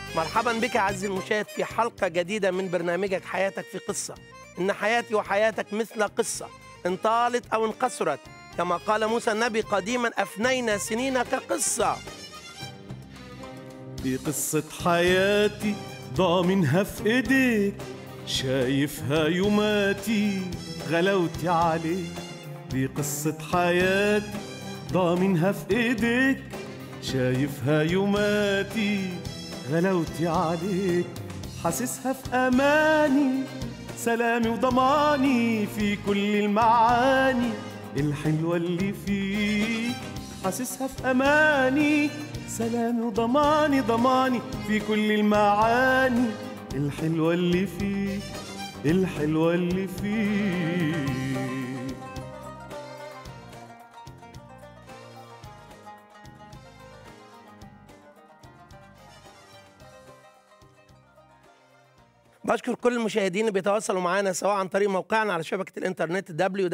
مرحبا بك عزيزي المشاهد في حلقة جديدة من برنامجك حياتك في قصة إن حياتي وحياتك مثل قصة إن طالت أو انقصرت كما قال موسى النبي قديما أفنينا سنين كقصة دي قصة حياتي ضامنها في ايديك شايفها يوماتي غلاوتي عليك دي قصة حياتي ضامنها في ايديك شايفها يوماتي غلاوتي عليك حاسسها في اماني سلامي وضماني في كل المعاني الحلوة اللي فيك حاسسها في اماني سلامي وضماني ضماني في كل المعاني الحلوة اللي فيك الحلوة اللي فيك بشكر كل المشاهدين اللي بيتواصلوا معنا سواء عن طريق موقعنا على شبكة الإنترنت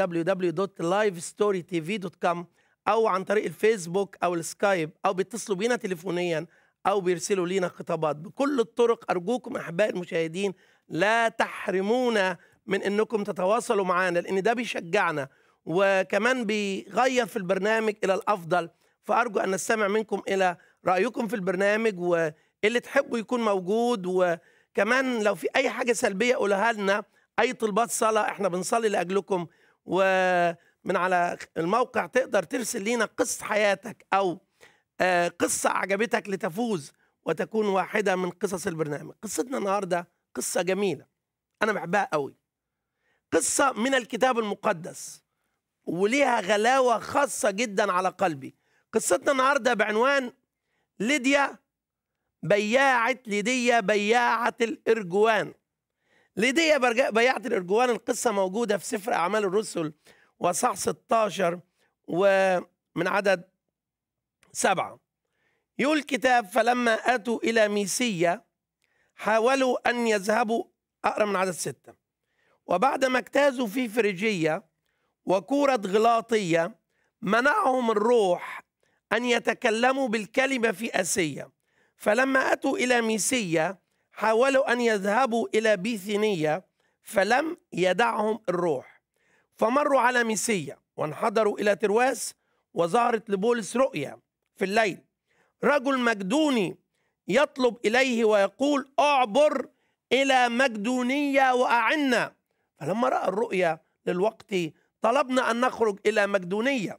www.livestorytv.com أو عن طريق الفيسبوك أو السكايب أو بيتصلوا بينا تليفونيا أو بيرسلوا لينا خطابات بكل الطرق أرجوكم أحبائي المشاهدين لا تحرمونا من أنكم تتواصلوا معنا لأن ده بيشجعنا وكمان بيغير في البرنامج إلى الأفضل فأرجو أن نستمع منكم إلى رأيكم في البرنامج واللي تحبوا يكون موجود و كمان لو في اي حاجه سلبيه قولها لنا اي طلبات صلاه احنا بنصلي لاجلكم ومن على الموقع تقدر ترسل لنا قصه حياتك او آه، قصه عجبتك لتفوز وتكون واحده من قصص البرنامج قصتنا النهارده قصه جميله انا بحبها قوي قصه من الكتاب المقدس وليها غلاوه خاصه جدا على قلبي قصتنا النهارده بعنوان ليديا بياعة ليديا بياعة الإرجوان ليديا برج- بياعة الإرجوان القصة موجودة في سفر أعمال الرسل وصح 16 ومن عدد سبعة يقول الكتاب فلما أتوا إلى ميسية حاولوا أن يذهبوا أقرأ من عدد ستة وبعدما اجتازوا في فريجية وكورة غلاطية منعهم الروح أن يتكلموا بالكلمة في آسيا فلما أتوا إلى ميسية حاولوا أن يذهبوا إلى بيثينية فلم يدعهم الروح فمروا على ميسية وانحدروا إلى ترواس وظهرت لبولس رؤيا في الليل رجل مجدوني يطلب إليه ويقول أعبر إلى مقدونية وأعنا فلما رأى الرؤيا للوقت طلبنا أن نخرج إلى مقدونية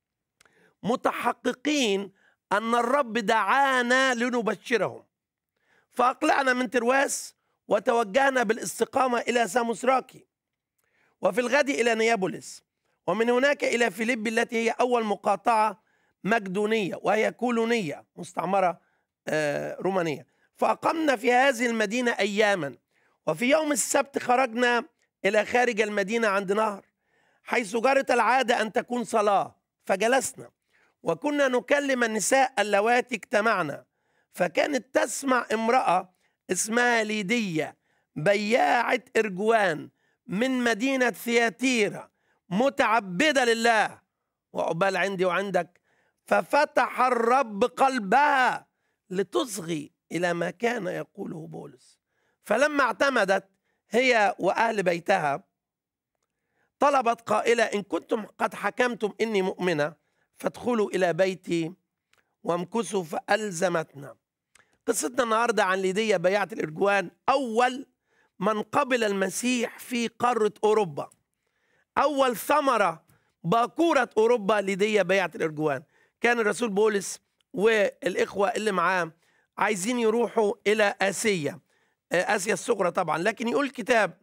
متحققين أن الرب دعانا لنبشرهم فأقلعنا من ترواس وتوجهنا بالاستقامة إلى ساموسراكي وفي الغد إلى نيابوليس ومن هناك إلى فيليب التي هي أول مقاطعة مقدونية وهي كولونية مستعمرة آه، رومانية فأقمنا في هذه المدينة أياما وفي يوم السبت خرجنا إلى خارج المدينة عند نهر حيث جرت العادة أن تكون صلاة فجلسنا وكنا نكلم النساء اللواتي اجتمعنا فكانت تسمع امرأة اسمها ليدية بياعة إرجوان من مدينة ثياتيرا متعبدة لله وعقبال عندي وعندك ففتح الرب قلبها لتصغي إلى ما كان يقوله بولس فلما اعتمدت هي وأهل بيتها طلبت قائلة إن كنتم قد حكمتم إني مؤمنة فادخلوا إلى بيتي وامكثوا فألزمتنا قصتنا النهاردة عن ليديا بيعة الإرجوان أول من قبل المسيح في قارة أوروبا أول ثمرة باكورة أوروبا ليديا بيعة الإرجوان كان الرسول بولس والإخوة اللي معاه عايزين يروحوا إلى آسيا آه، آسيا الصغرى طبعا لكن يقول الكتاب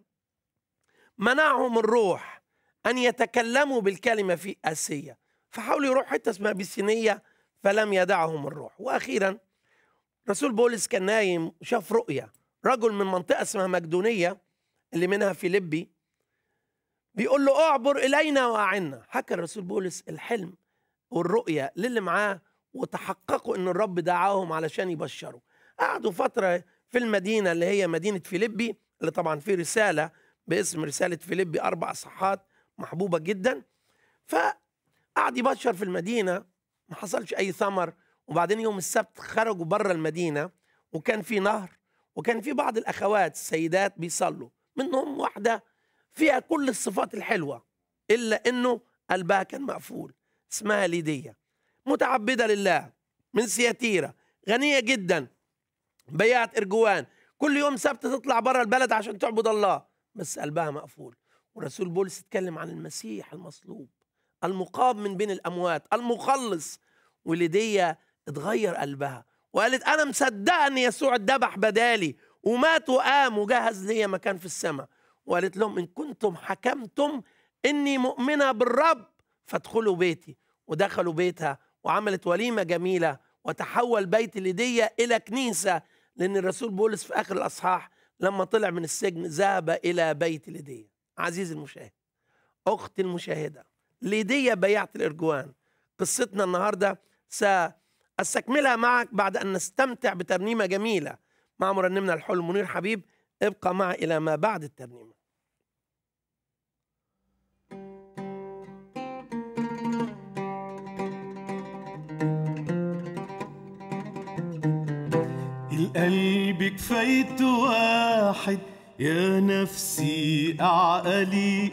منعهم الروح أن يتكلموا بالكلمة في آسيا فحاولوا يروحوا حتة اسمها بيسينية فلم يدعهم الروح وأخيرا رسول بولس كان نايم وشاف رؤية رجل من منطقة اسمها مقدونية اللي منها فيليبي بيقول له اعبر إلينا وأعنا حكى الرسول بولس الحلم والرؤية للي معاه وتحققوا ان الرب دعاهم علشان يبشروا قعدوا فترة في المدينة اللي هي مدينة فيليبي اللي طبعا في رسالة باسم رسالة فيليبي أربع صحات محبوبة جدا فقعد يبشر في المدينة ما حصلش أي ثمر وبعدين يوم السبت خرجوا بره المدينة وكان في نهر وكان في بعض الاخوات السيدات بيصلوا منهم واحده فيها كل الصفات الحلوه الا انه قلبها كان مقفول اسمها ليديا متعبده لله من سياتيرا غنيه جدا بيعة ارجوان كل يوم سبت تطلع بره البلد عشان تعبد الله بس قلبها مقفول ورسول بولس اتكلم عن المسيح المصلوب المقام من بين الاموات المخلص وليديا اتغير قلبها وقالت انا مصدقه ان يسوع اتذبح بدالي ومات وقام وجهز لي مكان في السماء وقالت لهم ان كنتم حكمتم اني مؤمنه بالرب فادخلوا بيتي ودخلوا بيتها وعملت وليمه جميله وتحول بيت ليديا الى كنيسه لان الرسول بولس في اخر الاصحاح لما طلع من السجن ذهب الى بيت ليديا عزيزي المشاهد اختي المشاهده ليديا بيعه الارجوان قصتنا النهارده ساستكملها معك بعد ان نستمتع بترنيمه جميله مع مرنمنا الحلو منير حبيب ابقى معي الى ما بعد الترنيمه القلب كفايت واحد يا نفسي أعقلي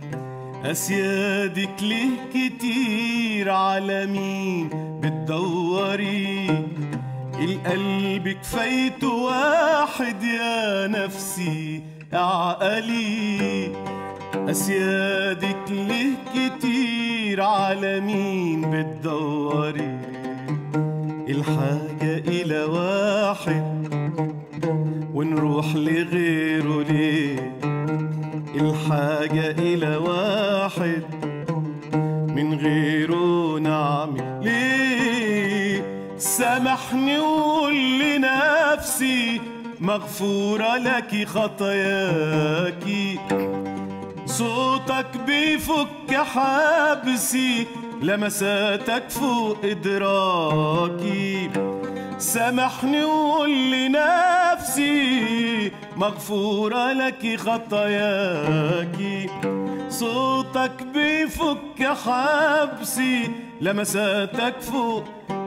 أسيادك ليه كتير على مين بتدوري القلب كفايت واحد يا نفسي أعقلي أسيادك ليه كتير على مين بتدوري الحاجة إلى واحد ونروح لغيره ليه الحاجة إلى واحد من غيره نعمل ليه سامحني وقول لنفسي مغفورة لك خطاياكي صوتك بيفك حبسي لمساتك فوق إدراكي سامحني وقول لنفسي مغفورة لك خطاياكي صوتك بيفك حبسي لمساتك فوق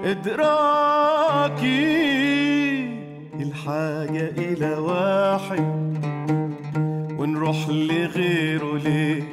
إدراكي الحاجة إلى واحد ونروح لغيره ليه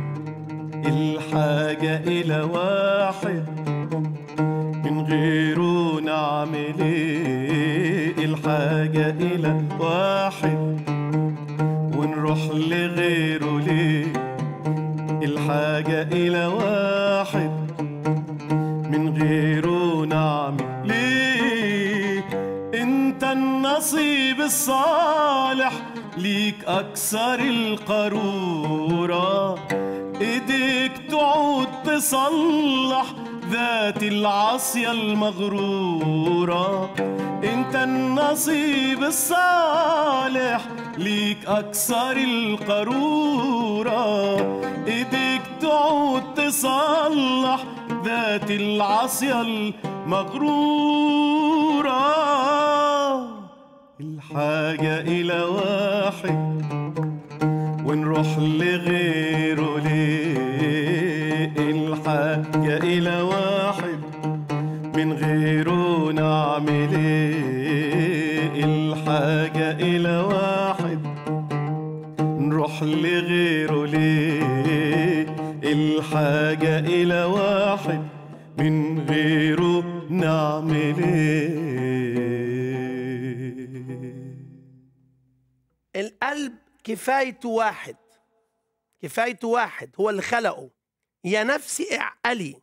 الحاجة إلى واحد من غيره نعمل ايه الحاجة إلى واحد ونروح لغيره ليه الحاجة إلى واحد من غيره نعمل ليه انت النصيب الصالح ليك أكثر القارورة ايديك تعود تصلح ذات العصية المغرورة انت النصيب الصالح ليك أكثر القارورة ايديك تعود تصلح ذات العصية المغرورة الحاجة إلى واحد ونروح لغيره ليه الحاجة إلى واحد من غيره نعمل ايه الحاجة إلى واحد نروح لغيره ليه الحاجة إلى واحد من غيره نعمل ايه القلب كفايته واحد كفايته واحد هو اللي خلقه يا نفسي اعقلي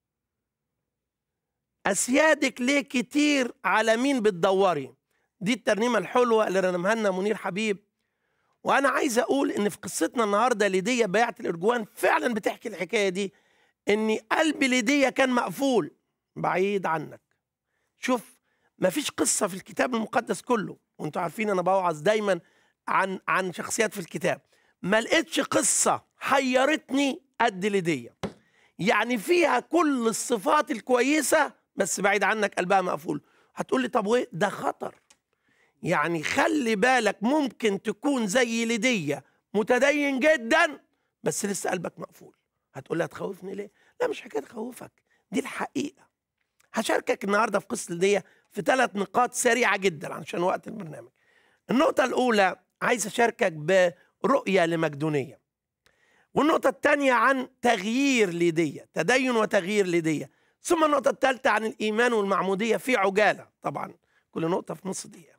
اسيادك ليه كتير على مين بتدوري دي الترنيمه الحلوه اللي رنمها لنا منير حبيب وانا عايز اقول ان في قصتنا النهارده ليديا بيعه الارجوان فعلا بتحكي الحكايه دي ان قلب ليديا كان مقفول بعيد عنك شوف مفيش قصه في الكتاب المقدس كله وانتوا عارفين انا بوعظ دايما عن عن شخصيات في الكتاب ما لقيتش قصه حيرتني قد ليديا يعني فيها كل الصفات الكويسه بس بعيد عنك قلبها مقفول هتقول لي طب وايه ده خطر يعني خلي بالك ممكن تكون زي ليديا متدين جدا بس لسه قلبك مقفول هتقول لي هتخوفني ليه لا مش حكايه تخوفك دي الحقيقه هشاركك النهارده في قصه ليديا في ثلاث نقاط سريعه جدا عشان وقت البرنامج النقطه الاولى عايز اشاركك برؤيه لمقدونيه والنقطه الثانيه عن تغيير ليديه تدين وتغيير ليديه ثم النقطه الثالثه عن الايمان والمعموديه في عجاله طبعا كل نقطه في نص دقيقه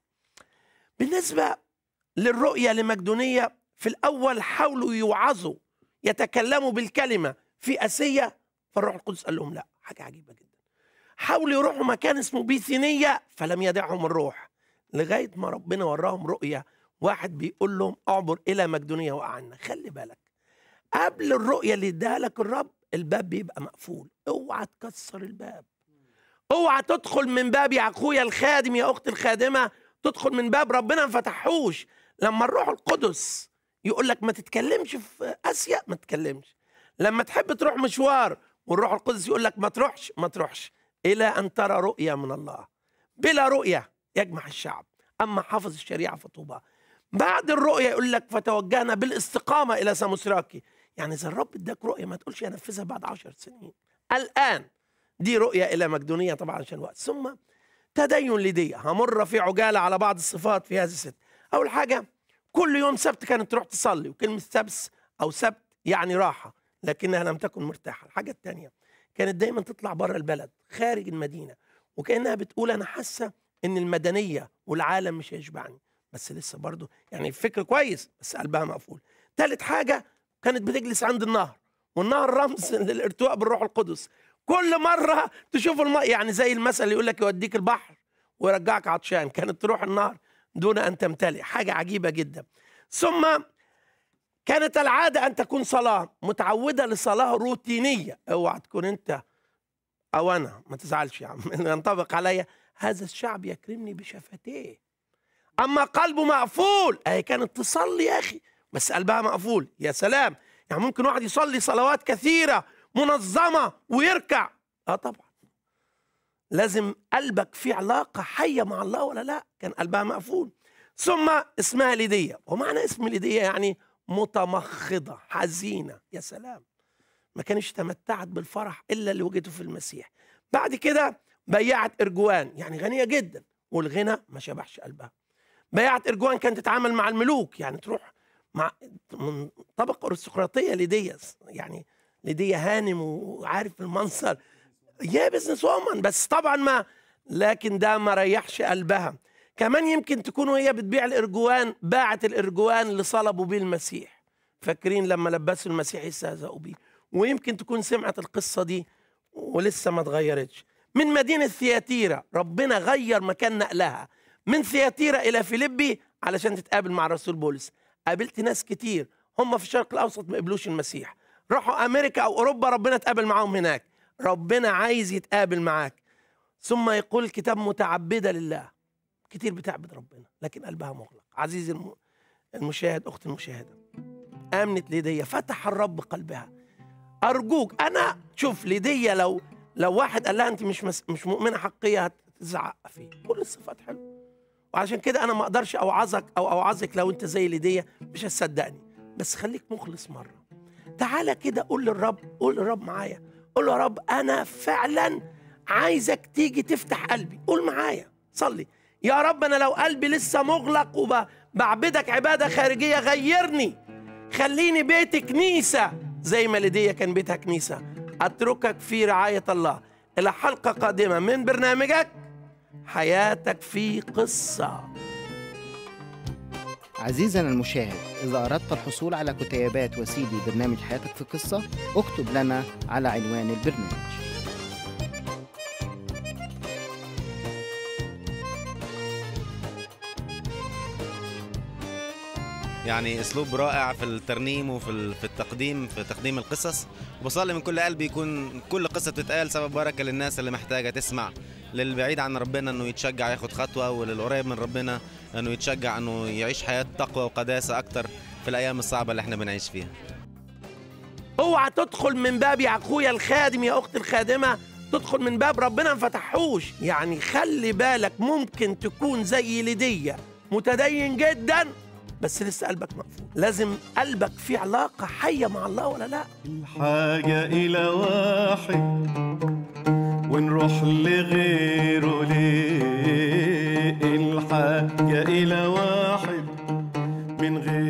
بالنسبه للرؤيه لمقدونيه في الاول حاولوا يوعظوا يتكلموا بالكلمه في اسيه فالروح القدس قال لهم لا حاجه عجيبه جدا حاولوا يروحوا مكان اسمه بيثينيه فلم يدعهم الروح لغايه ما ربنا وراهم رؤيه واحد بيقول لهم اعبر الى مقدونيه واعنا خلي بالك قبل الرؤيه اللي اداها لك الرب الباب بيبقى مقفول اوعى تكسر الباب اوعى تدخل من باب يا اخويا الخادم يا اختي الخادمه تدخل من باب ربنا ما فتحوش لما الروح القدس يقول لك ما تتكلمش في اسيا ما تتكلمش لما تحب تروح مشوار والروح القدس يقول لك ما تروحش ما تروحش الى ان ترى رؤيه من الله بلا رؤيه يجمع الشعب اما حافظ الشريعه فطوبى بعد الرؤيه يقول لك فتوجهنا بالاستقامه الى ساموسراكي يعني اذا الرب اداك رؤيه ما تقولش انفذها بعد عشر سنين الان دي رؤيه الى مقدونيه طبعا عشان الوقت ثم تدين لدية همر في عجاله على بعض الصفات في هذه الست اول حاجه كل يوم سبت كانت تروح تصلي وكلمه سبس او سبت يعني راحه لكنها لم تكن مرتاحه الحاجه الثانيه كانت دايما تطلع بره البلد خارج المدينه وكانها بتقول انا حاسه ان المدنيه والعالم مش هيشبعني بس لسه برضه يعني الفكر كويس بس قلبها مقفول ثالث حاجه كانت بتجلس عند النهر والنهر رمز للارتواء بالروح القدس كل مره تشوف الماء يعني زي المثل اللي يقول لك يوديك البحر ويرجعك عطشان كانت تروح النهر دون ان تمتلئ حاجه عجيبه جدا ثم كانت العاده ان تكون صلاه متعوده لصلاه روتينيه اوعى تكون انت او انا ما تزعلش يا عم ينطبق عليا هذا الشعب يكرمني بشفتيه اما قلبه مقفول اهي كانت تصلي يا اخي بس قلبها مقفول يا سلام يعني ممكن واحد يصلي صلوات كثيره منظمه ويركع اه طبعا لازم قلبك في علاقه حيه مع الله ولا لا كان قلبها مقفول ثم اسمها ليدية ومعنى اسم ليدية يعني متمخضة حزينة يا سلام ما كانش تمتعت بالفرح إلا اللي وجدته في المسيح بعد كده بيعت إرجوان يعني غنية جدا والغنى ما شبعش قلبها بيعت إرجوان كانت تتعامل مع الملوك يعني تروح مع من طبقة أرستقراطية ليدية يعني ليدية هانم وعارف المنصر يا بزنس وومن بس طبعا ما لكن ده ما ريحش قلبها كمان يمكن تكون وهي بتبيع الارجوان باعت الارجوان اللي صلبوا بيه المسيح فاكرين لما لبسوا المسيح يستهزئوا بيه ويمكن تكون سمعت القصه دي ولسه ما اتغيرتش من مدينه ثياتيرا ربنا غير مكان نقلها من ثياتيرا الى فيليبي علشان تتقابل مع الرسول بولس قابلت ناس كتير هم في الشرق الاوسط ما قبلوش المسيح راحوا امريكا او اوروبا ربنا اتقابل معاهم هناك ربنا عايز يتقابل معاك ثم يقول الكتاب متعبده لله كتير بتعبد ربنا لكن قلبها مغلق عزيزي الم... المشاهد اخت المشاهده امنت ليديا فتح الرب قلبها ارجوك انا شوف ليديا لو لو واحد قال لها انت مش مس... مش مؤمنه حقيقيه هتزعق فيه كل الصفات حلوه وعشان كده انا ما اقدرش اوعظك او اوعظك لو انت زي ليديا مش هتصدقني بس خليك مخلص مره تعالى كده قول للرب قول للرب معايا قول له يا رب انا فعلا عايزك تيجي تفتح قلبي قول معايا صلي يا رب انا لو قلبي لسه مغلق وبعبدك عباده خارجيه غيرني خليني بيتي كنيسه زي ما ليديا كان بيتها كنيسه اتركك في رعايه الله الى حلقه قادمه من برنامجك حياتك في قصه عزيزنا المشاهد إذا أردت الحصول على كتيبات وسيدي برنامج حياتك في قصة اكتب لنا على عنوان البرنامج يعني اسلوب رائع في الترنيم وفي ال- في التقديم في تقديم القصص وبصلي من كل قلبي يكون كل قصه بتتقال سبب بركه للناس اللي محتاجه تسمع للبعيد عن ربنا انه يتشجع ياخد خطوه وللقريب من ربنا انه يتشجع انه يعيش حياه تقوى وقداسه اكتر في الايام الصعبه اللي احنا بنعيش فيها اوعى تدخل من باب يا اخويا الخادم يا اختي الخادمه تدخل من باب ربنا ما فتحوش يعني خلي بالك ممكن تكون زي ليديا متدين جدا بس لسه قلبك مقفول لازم قلبك في علاقه حيه مع الله ولا لا الحاجة إلى واحد ونروح لغيره ليه حاجة إلى واحد من غير